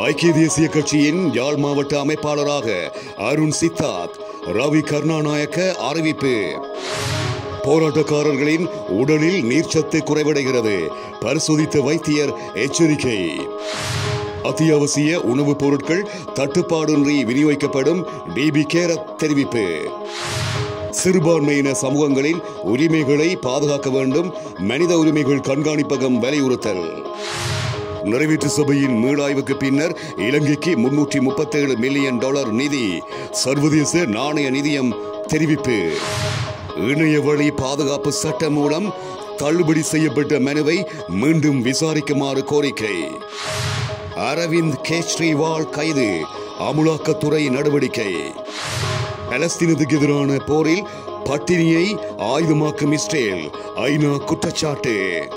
ஐக்கிய தேசிய கட்சியின் யாழ் மாவட்ட அமைப்பாளராக அருண் சித்தார்த் ரவி கருணாநாயக்க அறிவிப்பு போராட்டக்காரர்களின் உடலில் நீர்ச்சத்து குறைவடைகிறது பரிசோதித்த வைத்தியர் எச்சரிக்கை அத்தியாவசிய உணவுப் பொருட்கள் தட்டுப்பாடின்றி விநியோகிக்கப்படும் டிபி கேரத் தெரிவிப்பு சிறுபான்மையின சமூகங்களின் உரிமைகளை பாதுகாக்க வேண்டும் மனித உரிமைகள் கண்காணிப்பகம் வலியுறுத்தல் நிறைவேற்று சபையின் மீளாய்வுக்கு பின்னர் இலங்கைக்கு முன்னூற்றி முப்பத்தேழு மில்லியன் டாலர் நிதி சர்வதேச நாணய நிதியம் தெரிவிப்பு இணைய வழி பாதுகாப்பு சட்டம் மூலம் தள்ளுபடி செய்யப்பட்ட மனுவை மீண்டும் விசாரிக்குமாறு கோரிக்கை அரவிந்த் கெஜ்ரிவால் கைது அமுலாக்கத்துறை நடவடிக்கை பலஸ்தீனத்துக்கு எதிரான போரில் பட்டினியை ஆயுதமாக்கும் இஸ்ரேல் ஐநா குற்றச்சாட்டு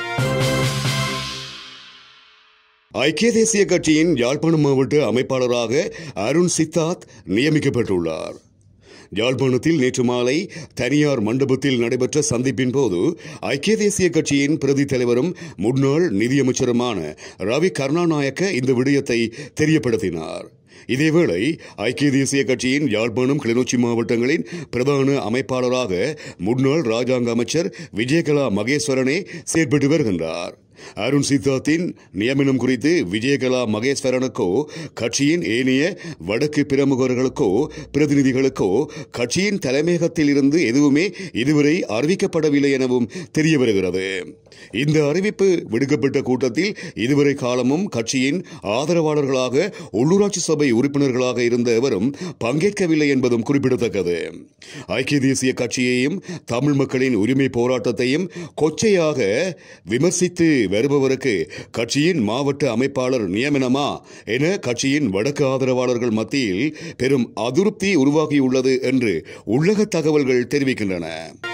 ஐக்கிய தேசிய கட்சியின் யாழ்ப்பாணம் மாவட்ட அமைப்பாளராக அருண் சித்தார்த் நியமிக்கப்பட்டுள்ளார் யாழ்ப்பாணத்தில் நேற்று மாலை தனியார் மண்டபத்தில் நடைபெற்ற சந்திப்பின் போது ஐக்கிய தேசிய கட்சியின் பிரதி தலைவரும் முன்னாள் நிதியமைச்சருமான ரவி கருணாநாயக்க இந்த விடயத்தை தெரியப்படுத்தினார் இதேவேளை ஐக்கிய தேசிய கட்சியின் யாழ்ப்பாணம் கிளிநொச்சி மாவட்டங்களின் பிரதான அமைப்பாளராக முன்னாள் ராஜாங்க அமைச்சர் விஜயகலா மகேஸ்வரனே செயற்பட்டு வருகின்றார் அருண் சித்தார்த்தின் நியமனம் குறித்து விஜயகலா மகேஸ்வரனுக்கோ கட்சியின் ஏனைய வடக்கு பிரமுகர்களுக்கோ பிரதிநிதிகளுக்கோ கட்சியின் தலைமையகத்தில் இருந்து எதுவுமே இதுவரை அறிவிக்கப்படவில்லை எனவும் தெரிய வருகிறது இந்த அறிவிப்பு விடுக்கப்பட்ட கூட்டத்தில் இதுவரை காலமும் கட்சியின் ஆதரவாளர்களாக உள்ளூராட்சி சபை உறுப்பினர்களாக இருந்த எவரும் பங்கேற்கவில்லை என்பதும் குறிப்பிடத்தக்கது ஐக்கிய தேசிய கட்சியையும் தமிழ் மக்களின் உரிமை போராட்டத்தையும் கொச்சையாக விமர்சித்து வருபவருக்கு கட்சியின் மாவட்ட அமைப்பாளர் நியமனமா என கட்சியின் வடக்கு ஆதரவாளர்கள் மத்தியில் பெரும் அதிருப்தி உருவாகியுள்ளது என்று உள்ளக தகவல்கள் தெரிவிக்கின்றன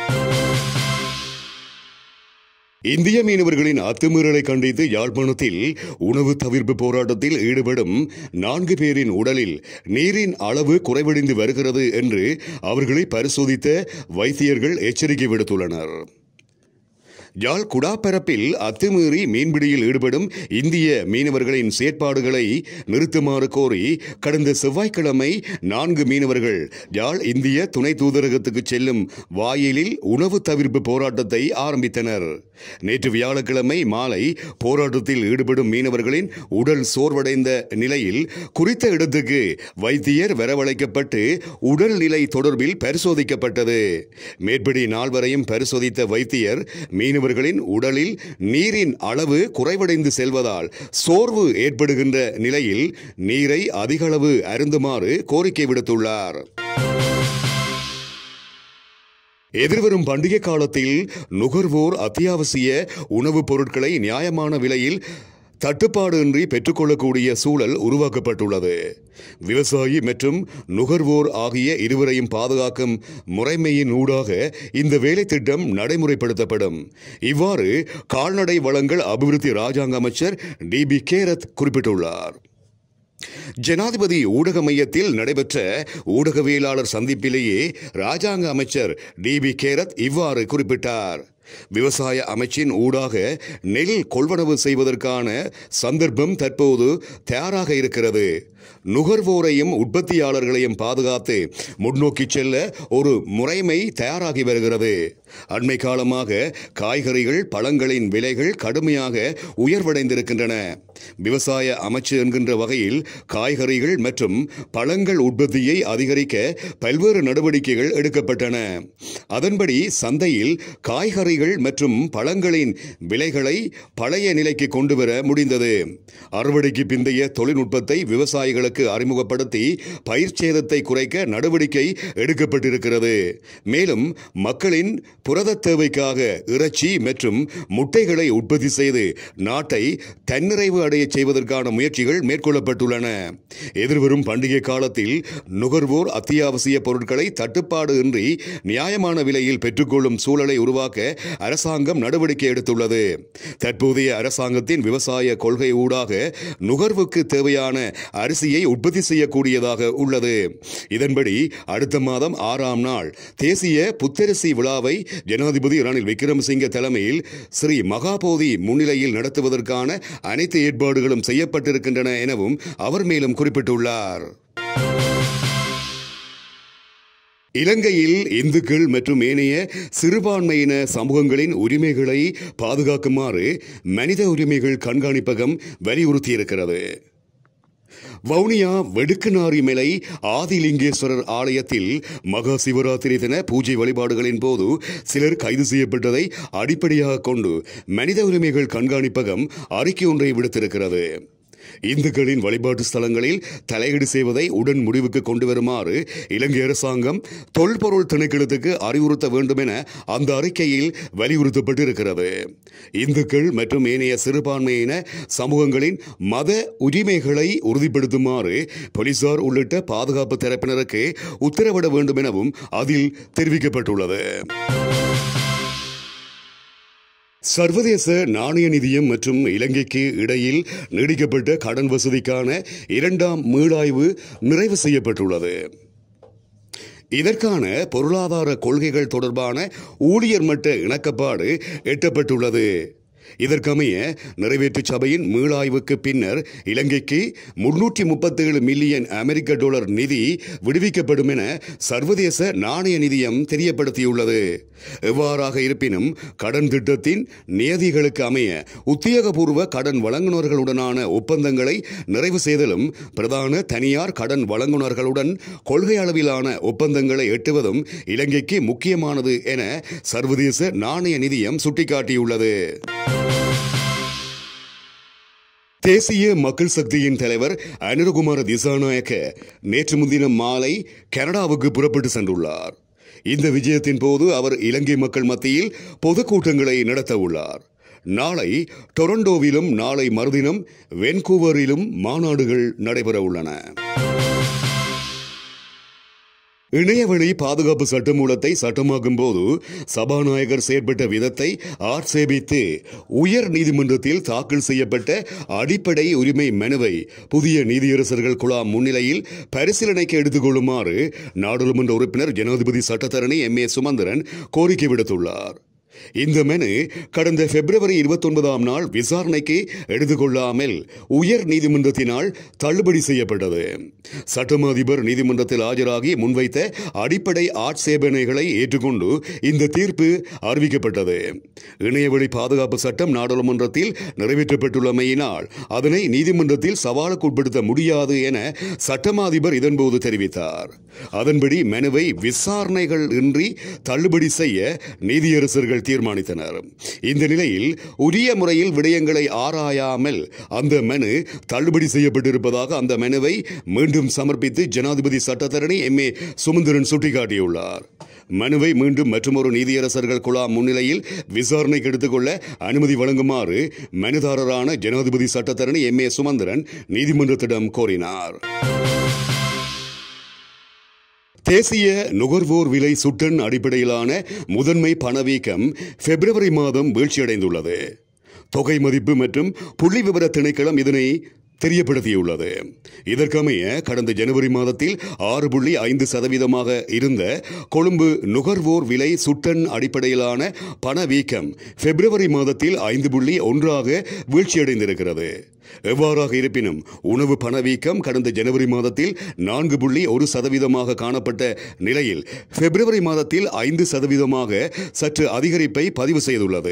இந்திய மீனவர்களின் அத்துமீறலை கண்டித்து யாழ்ப்பாணத்தில் உணவு தவிர்ப்பு போராட்டத்தில் ஈடுபடும் நான்கு பேரின் உடலில் நீரின் அளவு குறைவடைந்து வருகிறது என்று அவர்களை பரிசோதித்த வைத்தியர்கள் எச்சரிக்கை விடுத்துள்ளனர் யாழ் குடாப்பரப்பில் அத்துமீறி மீன்பிடியில் ஈடுபடும் இந்திய மீனவர்களின் செயற்பாடுகளை நிறுத்துமாறு கோரி கடந்த செவ்வாய்க்கிழமை நான்கு மீனவர்கள் யாழ் இந்திய துணை தூதரகத்துக்கு செல்லும் வாயிலில் உணவு தவிர்ப்பு போராட்டத்தை ஆரம்பித்தனர் நேற்று வியாழக்கிழமை மாலை போராட்டத்தில் ஈடுபடும் மீனவர்களின் உடல் சோர்வடைந்த நிலையில் குறித்த இடத்துக்கு வைத்தியர் வரவழைக்கப்பட்டு உடல்நிலை தொடர்பில் பரிசோதிக்கப்பட்டது மேற்படி நால்வரையும் பரிசோதித்த வைத்தியர் மீனவர்களின் உடலில் நீரின் அளவு குறைவடைந்து செல்வதால் சோர்வு ஏற்படுகின்ற நிலையில் நீரை அதிகளவு அருந்துமாறு கோரிக்கை விடுத்துள்ளார் எதிர்வரும் பண்டிகை காலத்தில் நுகர்வோர் அத்தியாவசிய உணவுப் பொருட்களை நியாயமான விலையில் தட்டுப்பாடு இன்றி பெற்றுக்கொள்ளக்கூடிய சூழல் உருவாக்கப்பட்டுள்ளது விவசாயி மற்றும் நுகர்வோர் ஆகிய இருவரையும் பாதுகாக்கும் முறைமையின் ஊடாக இந்த வேலை திட்டம் நடைமுறைப்படுத்தப்படும் இவ்வாறு கால்நடை வளங்கள் அபிவிருத்தி ராஜாங்க அமைச்சர் டி பி கேரத் குறிப்பிட்டுள்ளார் ஜனாதிபதி ஊடக மையத்தில் நடைபெற்ற ஊடகவியலாளர் சந்திப்பிலேயே ராஜாங்க அமைச்சர் டி பி கேரத் இவ்வாறு குறிப்பிட்டார் விவசாய அமைச்சின் ஊடாக நெல் கொள்வனவு செய்வதற்கான சந்தர்ப்பம் தற்போது தயாராக இருக்கிறது நுகர்வோரையும் உற்பத்தியாளர்களையும் பாதுகாத்து முன்னோக்கி செல்ல ஒரு முறைமை தயாராகி வருகிறது அண்மை காலமாக காய்கறிகள் பழங்களின் விலைகள் கடுமையாக உயர்வடைந்திருக்கின்றன விவசாய அமைச்சு என்கின்ற வகையில் காய்கறிகள் மற்றும் பழங்கள் உற்பத்தியை அதிகரிக்க பல்வேறு நடவடிக்கைகள் எடுக்கப்பட்டன அதன்படி சந்தையில் காய்கறிகள் மற்றும் பழங்களின் விலைகளை பழைய நிலைக்கு கொண்டுவர முடிந்தது அறுவடைக்கு பிந்தைய தொழில்நுட்பத்தை விவசாயிகளுக்கு அறிமுகப்படுத்தி பயிர் சேதத்தை குறைக்க நடவடிக்கை எடுக்கப்பட்டிருக்கிறது மேலும் மக்களின் புரத தேவைக்காக இறைச்சி மற்றும் முட்டைகளை உற்பத்தி செய்து நாட்டை தன்னிறைவு அடைய செய்வதற்கான முயற்சிகள் மேற்கொள்ளப்பட்டுள்ளன எதிர்வரும் பண்டிகை காலத்தில் நுகர்வோர் அத்தியாவசிய பொருட்களை தட்டுப்பாடு இன்றி நியாயமான விலையில் பெற்றுக்கொள்ளும் சூழலை உருவாக்க அரசாங்கம் நடவடிக்கை எடுத்துள்ளது தற்போதைய அரசாங்கத்தின் விவசாய கொள்கை ஊடாக நுகர்வுக்கு தேவையான அரிசி அரிசியை உற்பத்தி செய்யக்கூடியதாக உள்ளது இதன்படி அடுத்த மாதம் ஆறாம் நாள் தேசிய புத்தரிசி விழாவை ஜனாதிபதி ரணில் விக்ரமசிங்க தலைமையில் ஸ்ரீ மகாபோதி முன்னிலையில் நடத்துவதற்கான அனைத்து ஏற்பாடுகளும் செய்யப்பட்டிருக்கின்றன எனவும் அவர் மேலும் குறிப்பிட்டுள்ளார் இலங்கையில் இந்துக்கள் மற்றும் ஏனைய சிறுபான்மையின சமூகங்களின் உரிமைகளை பாதுகாக்குமாறு மனித உரிமைகள் கண்காணிப்பகம் வலியுறுத்தியிருக்கிறது வவுனியா வெடுக்குநாரி மலை ஆதிலிங்கேஸ்வரர் ஆலயத்தில் மகா சிவராத்திரி தின பூஜை வழிபாடுகளின் போது சிலர் கைது செய்யப்பட்டதை அடிப்படையாக கொண்டு மனித உரிமைகள் கண்காணிப்பகம் அறிக்கை ஒன்றை விடுத்திருக்கிறது இந்துக்களின் வழிபாட்டு ஸ்தலங்களில் தலையீடு செய்வதை உடன் முடிவுக்கு கொண்டு வருமாறு இலங்கை அரசாங்கம் தொல்பொருள் திணைக்களத்துக்கு அறிவுறுத்த வேண்டும் என அந்த அறிக்கையில் வலியுறுத்தப்பட்டிருக்கிறது இந்துக்கள் மற்றும் ஏனைய சிறுபான்மையின சமூகங்களின் மத உரிமைகளை உறுதிப்படுத்துமாறு போலீசார் உள்ளிட்ட பாதுகாப்பு தரப்பினருக்கு உத்தரவிட வேண்டும் எனவும் அதில் தெரிவிக்கப்பட்டுள்ளது சர்வதேச நாணய நிதியம் மற்றும் இலங்கைக்கு இடையில் நீடிக்கப்பட்ட கடன் வசதிக்கான இரண்டாம் மீளாய்வு நிறைவு செய்யப்பட்டுள்ளது இதற்கான பொருளாதார கொள்கைகள் தொடர்பான ஊழியர் மட்ட இணக்கப்பாடு எட்டப்பட்டுள்ளது இதற்கமைய நிறைவேற்று சபையின் மீளாய்வுக்கு பின்னர் இலங்கைக்கு முன்னூற்றி முப்பத்தேழு மில்லியன் அமெரிக்க டாலர் நிதி விடுவிக்கப்படும் என சர்வதேச நாணய நிதியம் தெரியப்படுத்தியுள்ளது எவ்வாறாக இருப்பினும் கடன் திட்டத்தின் நியதிகளுக்கு அமைய உத்தியோகபூர்வ கடன் வழங்குநர்களுடனான ஒப்பந்தங்களை நிறைவு செய்தலும் பிரதான தனியார் கடன் வழங்குநர்களுடன் கொள்கை அளவிலான ஒப்பந்தங்களை எட்டுவதும் இலங்கைக்கு முக்கியமானது என சர்வதேச நாணய நிதியம் சுட்டிக்காட்டியுள்ளது தேசிய மக்கள் சக்தியின் தலைவர் அனுரகுமார திசாநாயக்க நேற்று முன்தினம் மாலை கனடாவுக்கு புறப்பட்டு சென்றுள்ளார் இந்த விஜயத்தின் போது அவர் இலங்கை மக்கள் மத்தியில் பொதுக்கூட்டங்களை நடத்த உள்ளார் நாளை டொரண்டோவிலும் நாளை மறுதினம் வென்கூவரிலும் மாநாடுகள் நடைபெற உள்ளன இணையவழி பாதுகாப்பு சட்டமூலத்தை சட்டமாக்கும் போது சபாநாயகர் செயற்பட்ட விதத்தை ஆட்சேபித்து உயர் நீதிமன்றத்தில் தாக்கல் செய்யப்பட்ட அடிப்படை உரிமை மனுவை புதிய நீதியரசர்கள் குழாம் முன்னிலையில் பரிசீலனைக்கு எடுத்துக்கொள்ளுமாறு நாடாளுமன்ற உறுப்பினர் ஜனாதிபதி சட்டத்தரணி எம் ஏ சுமந்திரன் கோரிக்கை விடுத்துள்ளார் இந்த மனு கடந்த பிப்ரவரி இருபத்தொன்பதாம் நாள் விசாரணைக்கு எடுத்துக்கொள்ளாமல் உயர் நீதிமன்றத்தினால் தள்ளுபடி செய்யப்பட்டது சட்டமா அதிபர் நீதிமன்றத்தில் ஆஜராகி முன்வைத்த அடிப்படை ஆட்சேபனைகளை ஏற்றுக்கொண்டு இந்த தீர்ப்பு அறிவிக்கப்பட்டது இணையவழி பாதுகாப்பு சட்டம் நாடாளுமன்றத்தில் நிறைவேற்றப்பட்டுள்ளமையினால் அதனை நீதிமன்றத்தில் சவாலுக்கு உட்படுத்த முடியாது என சட்டமா அதிபர் இதன்போது தெரிவித்தார் அதன்படி மனுவை விசாரணைகள் இன்றி தள்ளுபடி செய்ய நீதியரசர்கள் தீர்மானித்தனர் இந்த நிலையில் உரிய முறையில் விடயங்களை ஆராயாமல் அந்த மனு தள்ளுபடி செய்யப்பட்டிருப்பதாக அந்த மனுவை மீண்டும் சமர்ப்பித்து ஜனாதிபதி சட்டத்தரணி எம் ஏ சுமந்திரன் சுட்டிக்காட்டியுள்ளார் மனுவை மீண்டும் மற்றொரு நீதியரசர்கள் குழாம் முன்னிலையில் விசாரணைக்கு எடுத்துக்கொள்ள அனுமதி வழங்குமாறு மனுதாரரான ஜனாதிபதி சட்டத்தரணி எம் ஏ சுமந்திரன் நீதிமன்றத்திடம் கோரினார் தேசிய நுகர்வோர் விலை சுட்டன் அடிப்படையிலான முதன்மை பணவீக்கம் பிப்ரவரி மாதம் வீழ்ச்சியடைந்துள்ளது தொகை மதிப்பு மற்றும் புள்ளி விவர திணைக்களம் இதனை தெரியப்படுத்தியுள்ளது இதற்கமைய கடந்த ஜனவரி மாதத்தில் ஆறு புள்ளி ஐந்து சதவீதமாக இருந்த கொழும்பு நுகர்வோர் விலை சுட்டன் அடிப்படையிலான பணவீக்கம் பிப்ரவரி மாதத்தில் ஐந்து புள்ளி ஒன்றாக வீழ்ச்சியடைந்திருக்கிறது எவ்வாறாக இருப்பினும் உணவு பணவீக்கம் கடந்த ஜனவரி மாதத்தில் நான்கு புள்ளி ஒரு சதவீதமாக காணப்பட்ட நிலையில் பிப்ரவரி மாதத்தில் ஐந்து சதவீதமாக சற்று அதிகரிப்பை பதிவு செய்துள்ளது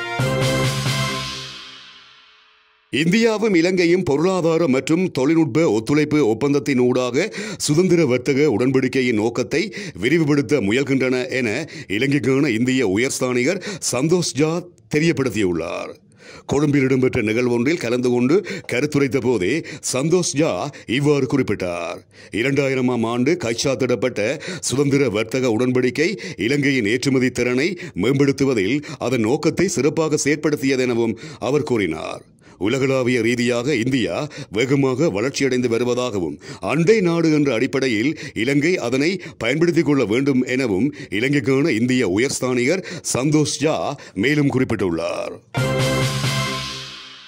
இந்தியாவும் இலங்கையும் பொருளாதார மற்றும் தொழில்நுட்ப ஒத்துழைப்பு ஒப்பந்தத்தின் ஊடாக சுதந்திர வர்த்தக உடன்படிக்கையின் நோக்கத்தை விரிவுபடுத்த முயல்கின்றன என இலங்கைக்கான இந்திய உயர்ஸ்தானிகர் சந்தோஷ் ஜா தெரியப்படுத்தியுள்ளார் கொழும்பில் இடம்பெற்ற நிகழ்வொன்றில் கலந்து கொண்டு கருத்துரைத்த போதே சந்தோஷ் ஜா இவ்வாறு குறிப்பிட்டார் இரண்டாயிரமாம் ஆண்டு கைச்சாத்திடப்பட்ட சுதந்திர வர்த்தக உடன்படிக்கை இலங்கையின் ஏற்றுமதி திறனை மேம்படுத்துவதில் அதன் நோக்கத்தை சிறப்பாக செயற்படுத்தியதெனவும் அவர் கூறினார் உலகளாவிய ரீதியாக இந்தியா வேகமாக வளர்ச்சியடைந்து வருவதாகவும் அண்டை நாடு என்ற அடிப்படையில் இலங்கை அதனை பயன்படுத்திக் கொள்ள வேண்டும் எனவும் இலங்கைக்கான இந்திய உயர்ஸ்தானிகர் சந்தோஷ் ஜா மேலும் குறிப்பிட்டுள்ளார்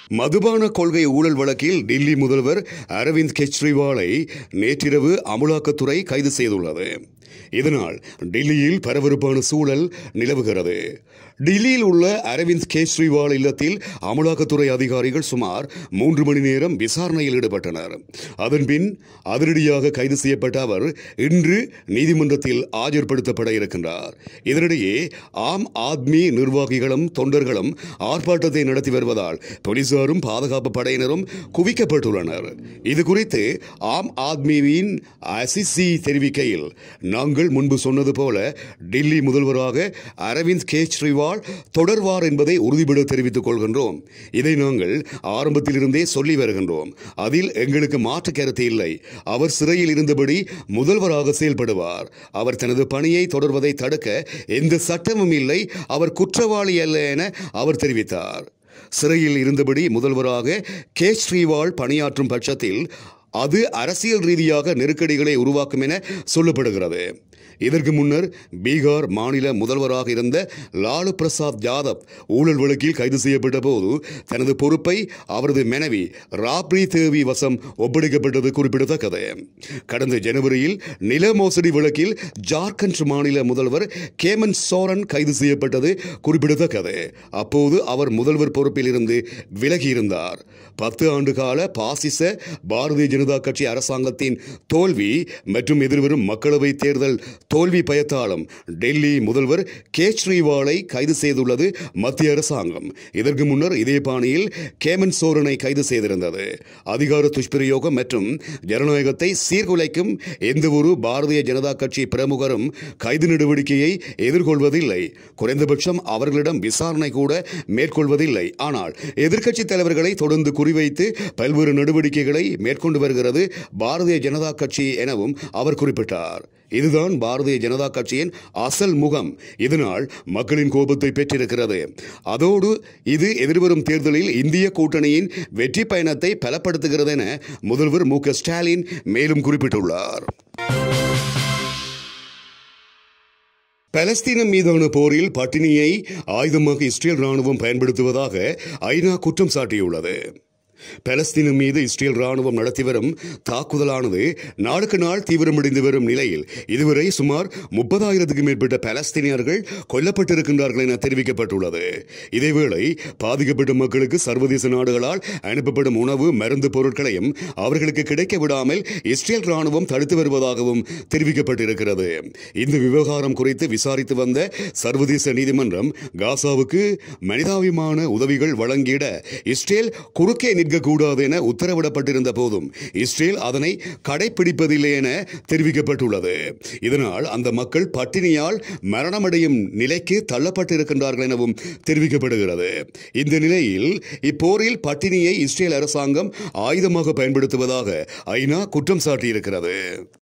மதுபான கொள்கை ஊழல் வழக்கில் டில்லி முதல்வர் அரவிந்த் கெஜ்ரிவாலை நேற்றிரவு அமலாக்கத்துறை கைது செய்துள்ளது இதனால் டில்லியில் பரபரப்பான சூழல் நிலவுகிறது டில்லியில் உள்ள அரவிந்த் கெஜ்ரிவால் இல்லத்தில் அமலாக்கத்துறை அதிகாரிகள் சுமார் மூன்று மணி நேரம் விசாரணையில் ஈடுபட்டனர் அதன்பின் அதிரடியாக கைது செய்யப்பட்ட அவர் இன்று நீதிமன்றத்தில் ஆஜர்படுத்தப்பட இருக்கின்றார் இதனிடையே ஆம் ஆத்மி நிர்வாகிகளும் தொண்டர்களும் ஆர்ப்பாட்டத்தை நடத்தி வருவதால் போலீசாரும் பாதுகாப்பு படையினரும் குவிக்கப்பட்டுள்ளனர் இது குறித்து ஆம் ஆத்மியின் அசிசி தெரிவிக்கையில் நாங்கள் முன்பு சொன்னது போல டில்லி முதல்வராக அரவிந்த் கெஜ்ரிவால் தொடர்வார் என்பதை உறுதிபட தெரிவித்துக் கொள்கின்றோம் இதை நாங்கள் ஆரம்பத்திலிருந்தே சொல்லி வருகின்றோம் அதில் எங்களுக்கு மாற்று கருத்து இல்லை அவர் சிறையில் இருந்தபடி முதல்வராக செயல்படுவார் அவர் தனது பணியை தொடர்வதை தடுக்க எந்த சட்டமும் இல்லை அவர் குற்றவாளி அல்ல என அவர் தெரிவித்தார் சிறையில் இருந்தபடி முதல்வராக கேஜ்ரிவால் பணியாற்றும் பட்சத்தில் அது அரசியல் ரீதியாக நெருக்கடிகளை உருவாக்கும் என சொல்லப்படுகிறது இதற்கு முன்னர் பீகார் மாநில முதல்வராக இருந்த லாலு பிரசாத் யாதவ் ஊழல் வழக்கில் கைது செய்யப்பட்ட போது தனது பொறுப்பை அவரது மனைவி ராப்ரி தேவி வசம் ஒப்படைக்கப்பட்டது குறிப்பிடத்தக்கது கடந்த ஜனவரியில் நில மோசடி வழக்கில் ஜார்க்கண்ட் மாநில முதல்வர் கேமன் சோரன் கைது செய்யப்பட்டது குறிப்பிடத்தக்கது அப்போது அவர் முதல்வர் பொறுப்பில் இருந்து விலகியிருந்தார் பத்து ஆண்டு கால பாசிச பாரதிய ஜனதா கட்சி அரசாங்கத்தின் தோல்வி மற்றும் எதிர்வரும் மக்களவை தேர்தல் தோல்வி பயத்தாலும் டெல்லி முதல்வர் கேஜ்ரிவாலை கைது செய்துள்ளது மத்திய அரசாங்கம் இதற்கு முன்னர் இதே பாணியில் கேமன் சோரனை கைது செய்திருந்தது அதிகார துஷ்பிரயோகம் மற்றும் ஜனநாயகத்தை சீர்குலைக்கும் எந்த ஒரு பாரதிய ஜனதா கட்சி பிரமுகரும் கைது நடவடிக்கையை எதிர்கொள்வதில்லை குறைந்தபட்சம் அவர்களிடம் விசாரணை கூட மேற்கொள்வதில்லை ஆனால் எதிர்க்கட்சி தலைவர்களை தொடர்ந்து குறிவைத்து பல்வேறு நடவடிக்கைகளை மேற்கொண்டு வருகிறது பாரதிய ஜனதா கட்சி எனவும் அவர் குறிப்பிட்டார் இதுதான் பாரதிய ஜனதா கட்சியின் அசல் முகம் இதனால் மக்களின் கோபத்தை பெற்றிருக்கிறது அதோடு இது எதிர்வரும் தேர்தலில் இந்திய கூட்டணியின் வெற்றி பயணத்தை பலப்படுத்துகிறது என முதல்வர் மு க ஸ்டாலின் மேலும் குறிப்பிட்டுள்ளார் பலஸ்தீனம் மீதான போரில் பட்டினியை ஆயுதமாக இஸ்ரேல் ராணுவம் பயன்படுத்துவதாக ஐநா குற்றம் சாட்டியுள்ளது பலஸ்தீனம் மீது இஸ்ரேல் ராணுவம் நடத்தி வரும் தாக்குதலானது நாளுக்கு நாள் தீவிரமடைந்து வரும் நிலையில் இதுவரை சுமார் முப்பதாயிரத்துக்கும் மேற்பட்ட பலஸ்தீனியர்கள் கொல்லப்பட்டிருக்கின்றார்கள் என தெரிவிக்கப்பட்டுள்ளது இதேவேளை பாதிக்கப்பட்ட மக்களுக்கு சர்வதேச நாடுகளால் அனுப்பப்படும் உணவு மருந்து பொருட்களையும் அவர்களுக்கு கிடைக்க விடாமல் இஸ்ரேல் ராணுவம் தடுத்து வருவதாகவும் தெரிவிக்கப்பட்டிருக்கிறது இந்த விவகாரம் குறித்து விசாரித்து வந்த சர்வதேச நீதிமன்றம் காசாவுக்கு மனிதாபிமான உதவிகள் வழங்கிட இஸ்ரேல் குறுக்கே நிற்கக்கூடாது என உத்தரவிடப்பட்டிருந்த போதும் இஸ்ரேல் அதனை கடைபிடிப்பதில்லை என தெரிவிக்கப்பட்டுள்ளது இதனால் அந்த மக்கள் பட்டினியால் மரணமடையும் நிலைக்கு தள்ளப்பட்டிருக்கின்றார்கள் எனவும் தெரிவிக்கப்படுகிறது இந்த நிலையில் இப்போரில் பட்டினியை இஸ்ரேல் அரசாங்கம் ஆயுதமாக பயன்படுத்துவதாக ஐநா குற்றம் சாட்டியிருக்கிறது